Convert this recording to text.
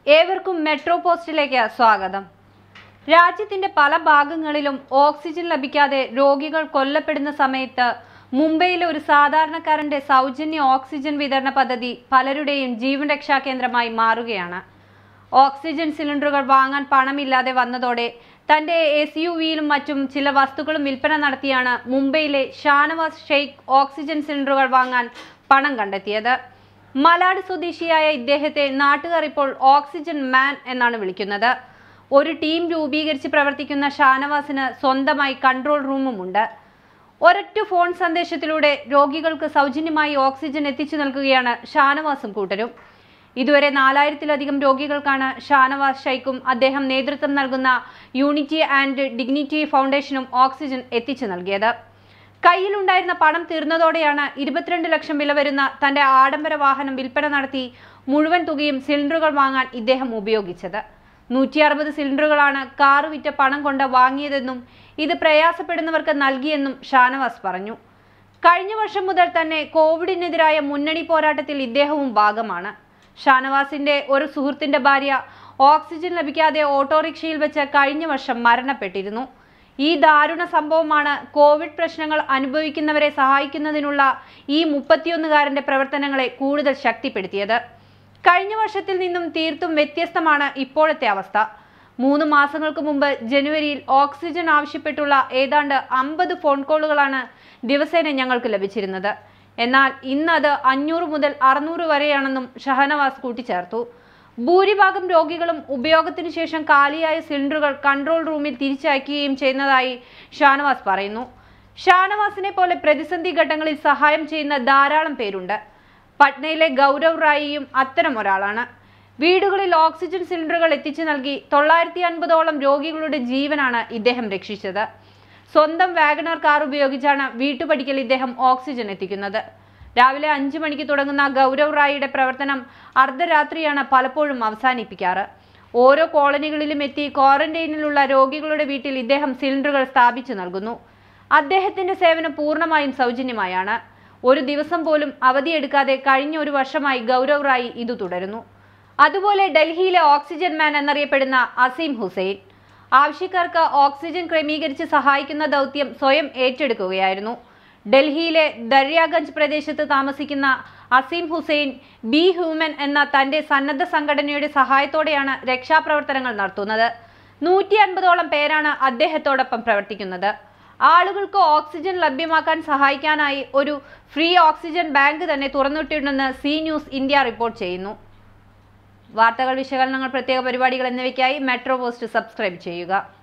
ഏവർക്കും മെട്രോ പോസ്റ്റിലേക്ക് സ്വാഗതം രാജ്യത്തിന്റെ പല ഭാഗങ്ങളിലും ഓക്സിജൻ ലഭിക്കാതെ രോഗികൾ കൊല്ലപ്പെടുന്ന സമയത്ത് മുംബൈയിലെ ഒരു സാധാരണക്കാരന്റെ സൗജന്യ ഓക്സിജൻ വിതരണ പദ്ധതി പലരുടെയും ജീവൻ രക്ഷാ കേന്ദ്രമായി മാറുകയാണ് ഓക്സിജൻ സിലിണ്ടറുകൾ വാങ്ങാൻ പണമില്ലാതെ വന്നതോടെ തന്റെ എസ് യു വിയിലും മറ്റും ചില വസ്തുക്കളും വിൽപ്പന നടത്തിയാണ് മുംബൈയിലെ ഷാനവാസ് ഷെയ്ഖ് ഓക്സിജൻ സിലിണ്ടറുകൾ വാങ്ങാൻ പണം കണ്ടെത്തിയത് മലാഡ് സ്വദേശിയായ ഇദ്ദേഹത്തെ നാട്ടുകാർ ഇപ്പോൾ ഓക്സിജൻ മാൻ എന്നാണ് വിളിക്കുന്നത് ഒരു ടീം രൂപീകരിച്ച് പ്രവർത്തിക്കുന്ന ഷാനവാസിന് സ്വന്തമായി കൺട്രോൾ റൂമുമുണ്ട് ഒരൊറ്റ ഫോൺ സന്ദേശത്തിലൂടെ രോഗികൾക്ക് സൗജന്യമായി ഓക്സിജൻ എത്തിച്ചു നൽകുകയാണ് ഷാനവാസും കൂട്ടരും ഇതുവരെ നാലായിരത്തിലധികം രോഗികൾക്കാണ് ഷാനവാസ് ഷൈഖും അദ്ദേഹം നേതൃത്വം നൽകുന്ന യൂണിറ്റി ആൻഡ് ഡിഗ്നിറ്റി ഫൗണ്ടേഷനും ഓക്സിജൻ എത്തിച്ചു നൽകിയത് കയ്യിലുണ്ടായിരുന്ന പണം തീർന്നതോടെയാണ് ഇരുപത്തിരണ്ട് ലക്ഷം വില വരുന്ന തന്റെ ആഡംബര വാഹനം വിൽപ്പന നടത്തി മുഴുവൻ തുകയും സിലിണ്ടറുകൾ വാങ്ങാൻ ഇദ്ദേഹം ഉപയോഗിച്ചത് നൂറ്റി അറുപത് സിലിണ്ടറുകളാണ് കാറ് വിറ്റ പണം കൊണ്ട് വാങ്ങിയതെന്നും ഇത് പ്രയാസപ്പെടുന്നവർക്ക് നൽകിയെന്നും ഷാനവാസ് പറഞ്ഞു കഴിഞ്ഞ വർഷം മുതൽ തന്നെ കോവിഡിനെതിരായ മുന്നണി പോരാട്ടത്തിൽ ഇദ്ദേഹവും ഭാഗമാണ് ഷാനവാസിന്റെ ഒരു സുഹൃത്തിന്റെ ഭാര്യ ഓക്സിജൻ ലഭിക്കാതെ ഓട്ടോറിക്ഷയിൽ വെച്ച് കഴിഞ്ഞ വർഷം മരണപ്പെട്ടിരുന്നു ഈ ദാരുണ സംഭവമാണ് കോവിഡ് പ്രശ്നങ്ങൾ അനുഭവിക്കുന്നവരെ സഹായിക്കുന്നതിനുള്ള ഈ മുപ്പത്തിയൊന്നുകാരന്റെ പ്രവർത്തനങ്ങളെ കൂടുതൽ ശക്തിപ്പെടുത്തിയത് കഴിഞ്ഞ വർഷത്തിൽ നിന്നും തീർത്തും വ്യത്യസ്തമാണ് ഇപ്പോഴത്തെ അവസ്ഥ മൂന്ന് മാസങ്ങൾക്ക് മുമ്പ് ജനുവരിയിൽ ഓക്സിജൻ ആവശ്യപ്പെട്ടുള്ള ഏതാണ്ട് അമ്പത് ഫോൺ കോളുകളാണ് ദിവസേന ഞങ്ങൾക്ക് ലഭിച്ചിരുന്നത് എന്നാൽ ഇന്ന് അത് അഞ്ഞൂറ് മുതൽ അറുന്നൂറ് വരെയാണെന്നും ഷഹനവാസ് കൂട്ടിച്ചേർത്തു ഭൂരിഭാഗം രോഗികളും ഉപയോഗത്തിന് ശേഷം കാലിയായ സിലിണ്ടറുകൾ കൺട്രോൾ റൂമിൽ തിരിച്ചയക്കുകയും ചെയ്യുന്നതായി ഷാനവാസ് പറയുന്നു ഷാനവാസിനെ പോലെ പ്രതിസന്ധി ഘട്ടങ്ങളിൽ സഹായം ചെയ്യുന്ന ധാരാളം പേരുണ്ട് പട്നയിലെ ഗൗരവ് റായിയും അത്തരം ഒരാളാണ് വീടുകളിൽ ഓക്സിജൻ സിലിണ്ടറുകൾ എത്തിച്ചു നൽകി തൊള്ളായിരത്തി അൻപതോളം രോഗികളുടെ ജീവനാണ് ഇദ്ദേഹം രക്ഷിച്ചത് സ്വന്തം വാഗണർ കാർ ഉപയോഗിച്ചാണ് വീട്ടുപടിക്കൽ ഇദ്ദേഹം ഓക്സിജൻ എത്തിക്കുന്നത് രാവിലെ അഞ്ചു മണിക്ക് തുടങ്ങുന്ന ഗൗരവ് റായിയുടെ പ്രവർത്തനം അർദ്ധരാത്രിയാണ് പലപ്പോഴും അവസാനിപ്പിക്കാറ് ഓരോ കോളനികളിലും എത്തി ക്വാറന്റൈനിലുള്ള രോഗികളുടെ വീട്ടിൽ ഇദ്ദേഹം സിലിണ്ടറുകൾ സ്ഥാപിച്ചു നൽകുന്നു അദ്ദേഹത്തിന്റെ സേവനം പൂർണ്ണമായും സൗജന്യമായാണ് ഒരു ദിവസം പോലും അവധിയെടുക്കാതെ കഴിഞ്ഞ ഒരു വർഷമായി ഗൗരവ് റായി ഇത് തുടരുന്നു അതുപോലെ ഡൽഹിയിലെ ഓക്സിജൻ മാൻ എന്നറിയപ്പെടുന്ന അസീം ഹുസൈൻ ആവശ്യക്കാർക്ക് ഓക്സിജൻ ക്രമീകരിച്ച് സഹായിക്കുന്ന ദൗത്യം സ്വയം ഏറ്റെടുക്കുകയായിരുന്നു ഡൽഹിയിലെ ദര്യാഗഞ്ച് പ്രദേശത്ത് താമസിക്കുന്ന അസീം ഹുസൈൻ ബി ഹ്യൂമൻ എന്ന തന്റെ സന്നദ്ധ സംഘടനയുടെ സഹായത്തോടെയാണ് രക്ഷാപ്രവർത്തനങ്ങൾ നടത്തുന്നത് നൂറ്റി അൻപതോളം പേരാണ് അദ്ദേഹത്തോടൊപ്പം പ്രവർത്തിക്കുന്നത് ആളുകൾക്ക് ഓക്സിജൻ ലഭ്യമാക്കാൻ സഹായിക്കാനായി ഒരു ഫ്രീ ഓക്സിജൻ ബാങ്ക് തന്നെ തുറന്നിട്ടുണ്ടെന്ന് സി ന്യൂസ് ഇന്ത്യ റിപ്പോർട്ട് ചെയ്യുന്നു വാർത്തകൾ വിശകലനങ്ങൾ പ്രത്യേക പരിപാടികൾ എന്നിവയ്ക്കായി മെട്രോ പോസ്റ്റ് സബ്സ്ക്രൈബ് ചെയ്യുക